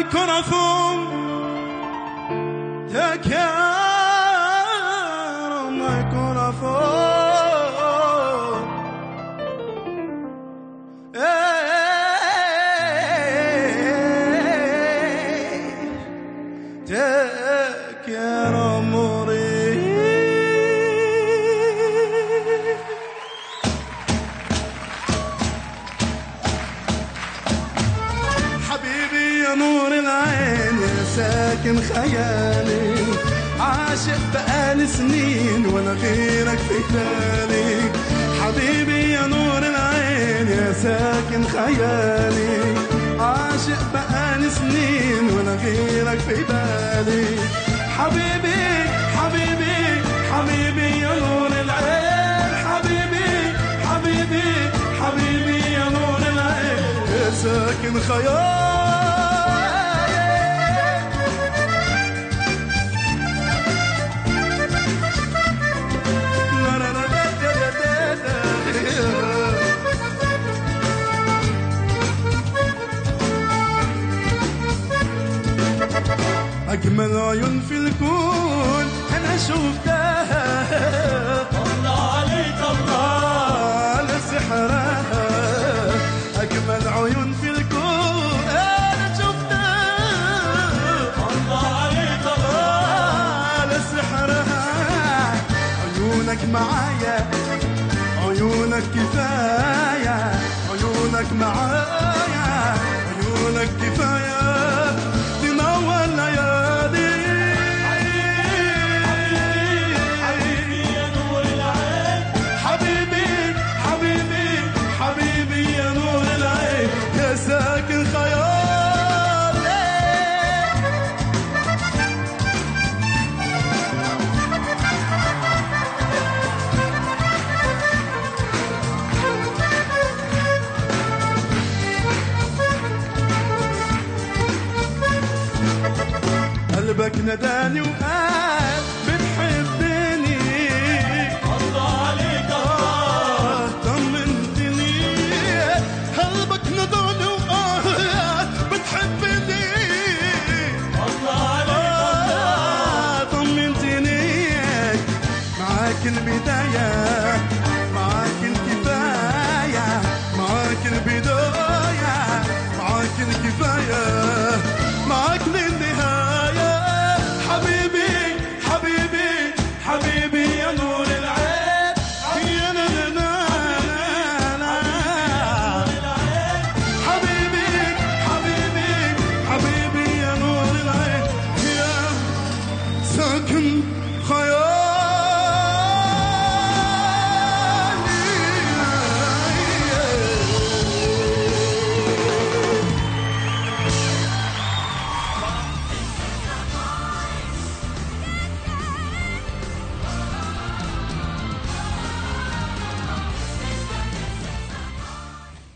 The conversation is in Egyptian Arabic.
كرفهم تكرم كرفهم تكرم مريد حبيبي يا نور العين يا ساكن خيالي عاشق بقالي سنين وانا غيرك في بالي حبيبي يا نور العين يا ساكن خيالي عاشق بقالي سنين وانا غيرك في بالي حبيبي حبيبي حبيبي يا نور العين حبيبي حبيبي حبيبي يا نور العين يا ساكن خيالي لا لا لا لا لا لا لا. أجمل عيون في الكون أنا شفتها الله عليك الله على سحرها أجمل عيون في الكون أنا شفتها الله عليك الله على سحرها عيونك معايا عيونك كفاية عيونك معايا عيونك كفاية تنور ليالي حبيبي يا نور العين حبيبي حبيبي حبيبي يا نور العين يا ساكن خيالي قلبك نداني وقال بتحبني الله عليك الله طمنتني قلبك نداني وقال بتحبني الله عليك الله طمنتني معاك البداية